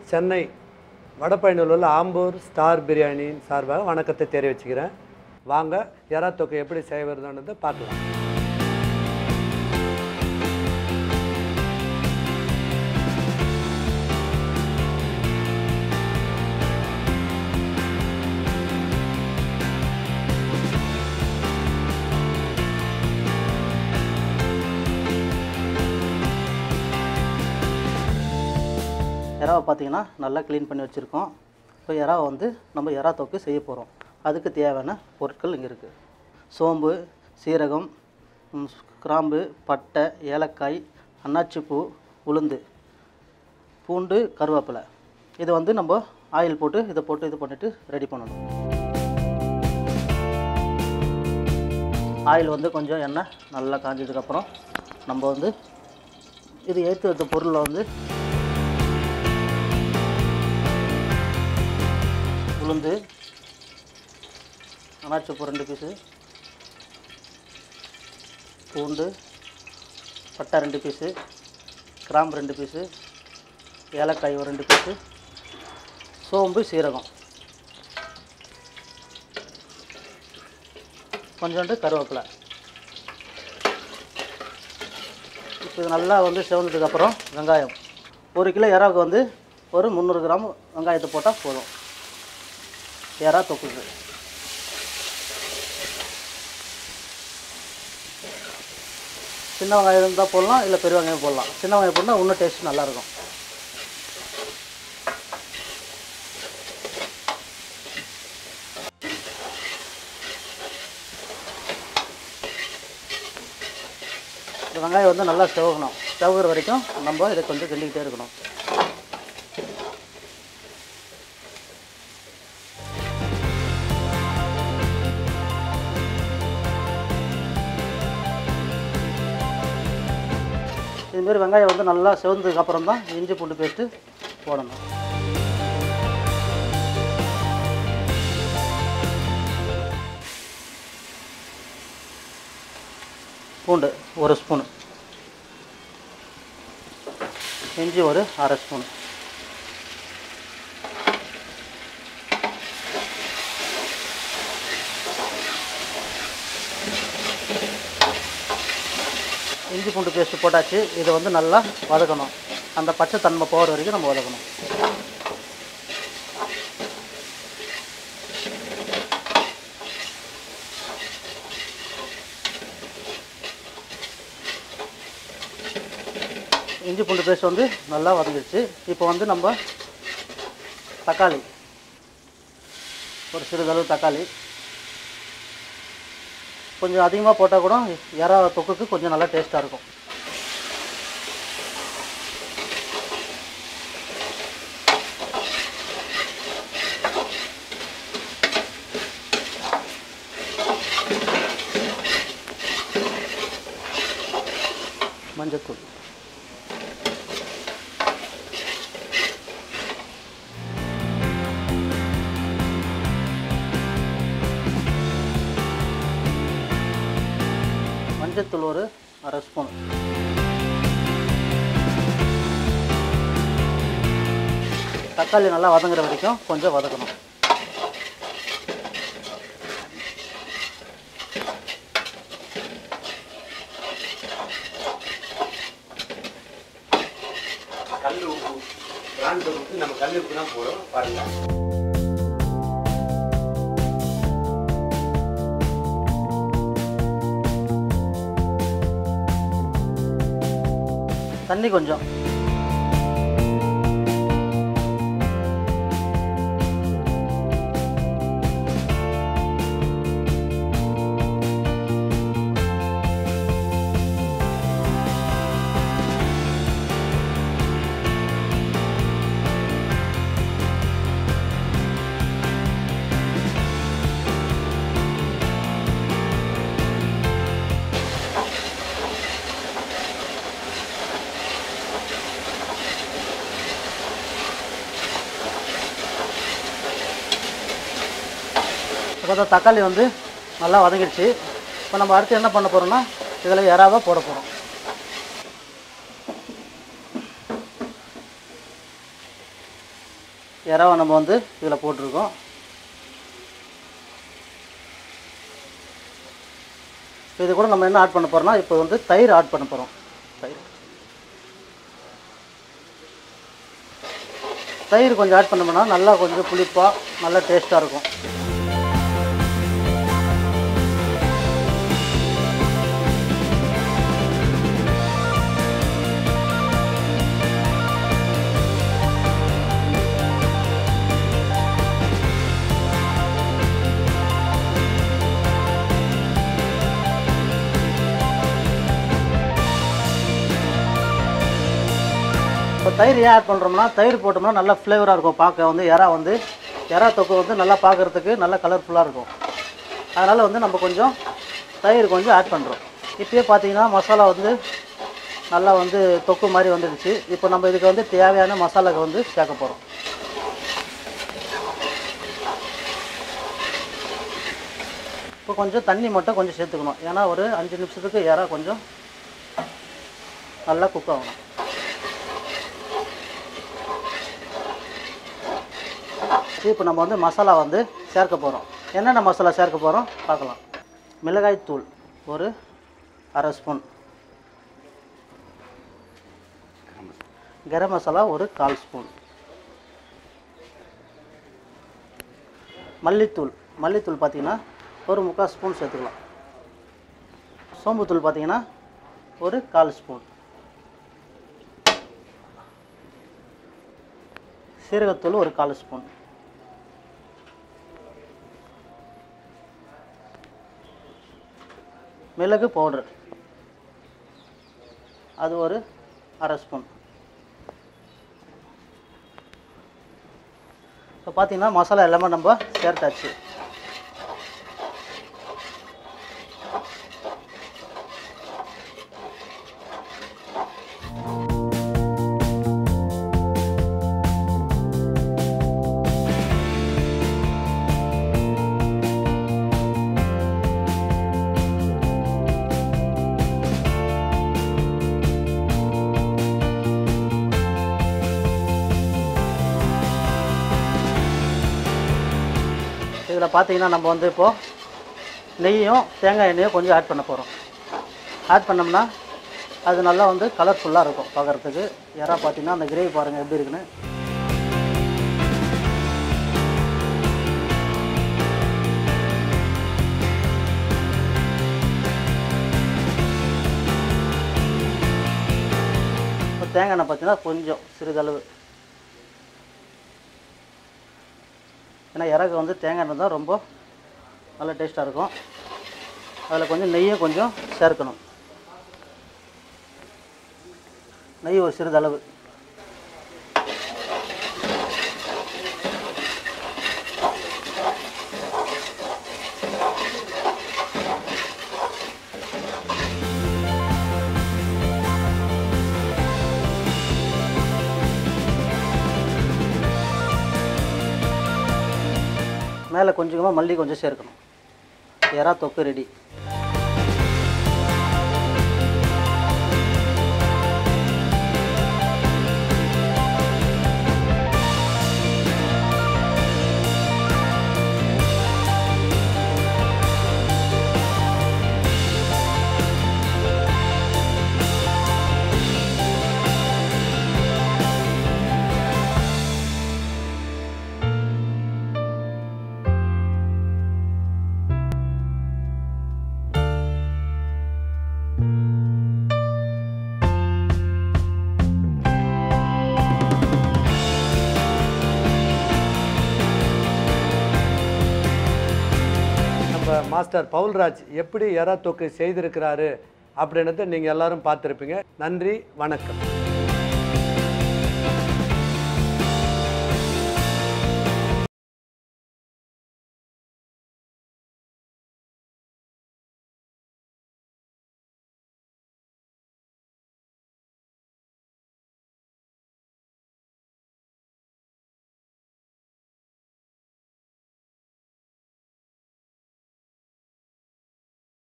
சென்னை வடபழனியில் உள்ள ஆம்பூர் ஸ்டார் பிரியாணியின் சார்பாக வணக்கத்தை தெரிவிச்சுக்கிறேன் வாங்க எறா தொக்கை எப்படி செய்வதுன்றதை பார்க்கலாம் எறாவை பார்த்தீங்கன்னா நல்லா க்ளீன் பண்ணி வச்சுருக்கோம் இப்போ எறாவை வந்து நம்ம எறா தொக்கு செய்ய போகிறோம் அதுக்கு தேவையான பொருட்கள் இங்கே இருக்குது சோம்பு சீரகம் ம், கிராம்பு பட்டை ஏலக்காய் அன்னாச்சிப்பூ உளுந்து பூண்டு கருவேப்பிலை இதை வந்து நம்ம ஆயில் போட்டு இதை போட்டு இது பண்ணிவிட்டு ரெடி பண்ணணும் ஆயில் வந்து கொஞ்சம் எண்ணெய் நல்லா காஞ்சதுக்கப்புறம் நம்ம வந்து இது ஏற்றி வைத்த பொருளில் வந்து உளுந்து அனாச்சப்பூ ரெண்டு பீஸு பூண்டு பட்டை ரெண்டு பீஸு கிராம்பு ரெண்டு பீஸு ஏலக்காய் ஒரு ரெண்டு பீஸு சோம்பு சீரகம் கொஞ்சோண்டு கருவேப்பிலை இப்போ இது நல்லா வந்து செவந்ததுக்கப்புறம் வெங்காயம் ஒரு கிலோ இறாவுக்கு வந்து ஒரு முந்நூறு கிராம் வெங்காயத்தை போட்டால் போதும் எறா தொக்குது சின்ன வெங்காயம் இருந்தால் போடலாம் இல்லை பெரிய வெங்காயம் போடலாம் சின்ன வெங்காயம் போட்டால் இன்னும் டேஸ்ட் நல்லாயிருக்கும் இந்த வெங்காயம் வந்து நல்லா செவகணும் செவகிற வரைக்கும் நம்ம இதை கொஞ்சம் கிண்டிக்கிட்டே இருக்கணும் இதுமாரி வெங்காயம் வந்து நல்லா செவந்ததுக்கு அப்புறம் தான் இஞ்சி பூண்டு பேஸ்ட்டு போடணும் பூண்டு ஒரு ஸ்பூனு இஞ்சி ஒரு அரை ஸ்பூன் இஞ்சி பூண்டு பேஸ்ட்டு போட்டாச்சு இதை வந்து நல்லா வதக்கணும் அந்த பச்சை தன்மை போகிற வரைக்கும் நம்ம வதக்கணும் இஞ்சி பூண்டு பேஸ்ட் வந்து நல்லா வதங்கிடுச்சு இப்போ வந்து நம்ம தக்காளி ஒரு சிறிதளவு தக்காளி கொஞ்சம் அதிகமாக போட்டால் கூட எறா தொக்குக்கு கொஞ்சம் நல்லா டேஸ்ட்டாக இருக்கும் மஞ்சத்தூள் மஞ்சத்தூள் ஒரு அரை ஸ்பூன் தக்காளி நல்லா வதங்குற வரைக்கும் கொஞ்சம் வதக்கணும் கல் உப்பு பிராண்ட் உப்பு நம்ம கல் உப்பு தான் போடும் பாருங்க தண்ணி கொஞ்சம் இப்போ தான் தக்காளி வந்து நல்லா வதங்கிடுச்சு இப்போ நம்ம அடுத்து என்ன பண்ண போகிறோம்னா இதில் எறாவை போட போகிறோம் இறாவை நம்ம வந்து இதில் போட்டிருக்கோம் இப்போ இது கூட நம்ம என்ன ஆட் பண்ண போகிறோம்னா இப்போ வந்து தயிர் ஆட் பண்ண போகிறோம் தயிர் தயிர் கொஞ்சம் ஆட் பண்ணோம்னா நல்லா கொஞ்சம் புளிப்பாக நல்லா டேஸ்ட்டாக இருக்கும் இப்போ தயிர் ஏன் ஆட் பண்ணுறோம்னா தயிர் போட்டோம்னா நல்லா ஃப்ளேவராக இருக்கும் பார்க்க வந்து எறா வந்து எறா தொக்கு வந்து நல்லா பார்க்குறதுக்கு நல்லா கலர்ஃபுல்லாக இருக்கும் அதனால் வந்து நம்ம கொஞ்சம் தயிர் கொஞ்சம் ஆட் பண்ணுறோம் இப்போயே பார்த்தீங்கன்னா மசாலா வந்து நல்லா வந்து தொக்கு மாதிரி வந்துடுச்சு இப்போ நம்ம இதுக்கு வந்து தேவையான மசாலாவை வந்து சேர்க்க போகிறோம் இப்போ கொஞ்சம் தண்ணி மட்டும் கொஞ்சம் சேர்த்துக்கணும் ஏன்னா ஒரு அஞ்சு நிமிஷத்துக்கு எறா கொஞ்சம் நல்லா குக் ஆகணும் இப்போ நம்ம வந்து மசாலா வந்து சேர்க்க போகிறோம் என்னென்ன மசாலா சேர்க்க போகிறோம் பார்க்கலாம் மிளகாய் தூள் ஒரு அரை ஸ்பூன் கரம் மசாலா ஒரு கால் ஸ்பூன் மல்லித்தூள் மல்லித்தூள் பார்த்தீங்கன்னா ஒரு முக்கால் ஸ்பூன் சேர்த்துக்கலாம் சோம்புத்தூள் பார்த்தீங்கன்னா ஒரு கால் ஸ்பூன் சீரகத்தூள் ஒரு கால் ஸ்பூன் மிளகு பவுடர் அது ஒரு அரை ஸ்பூன் இப்போ பார்த்தீங்கன்னா மசாலா எல்லாமே நம்ம சேர்த்தாச்சு இதில் பார்த்தீங்கன்னா நம்ம வந்து இப்போது நெய்யும் தேங்காய் எண்ணெயும் கொஞ்சம் ஆட் பண்ண போகிறோம் ஆட் பண்ணோம்னா அது நல்லா வந்து கலர்ஃபுல்லாக இருக்கும் பார்க்குறதுக்கு யாரா பார்த்தீங்கன்னா அந்த கிரேவி பாருங்கள் எப்படி இருக்குன்னு இப்போ தேங்காய் எண்ணெய் பார்த்தீங்கன்னா கொஞ்சம் சிறிதளவு ஏன்னா இறகு வந்து தேங்காய் எண்ணெய் தான் ரொம்ப நல்ல டேஸ்ட்டாக இருக்கும் அதில் கொஞ்சம் நெய்யும் கொஞ்சம் சேர்க்கணும் நெய் ஒரு சிறிதளவு மேலே கொஞ்சமாக மல்லி கொஞ்சம் சேர்க்கணும் எறா தொக்கு ரெடி நம்ம மாஸ்டர் பவுல்ராஜ் எப்படி எறா தொக்கு செய்திருக்கிறாரு அப்படின்றத நீங்கள் எல்லாரும் பார்த்துருப்பீங்க நன்றி வணக்கம்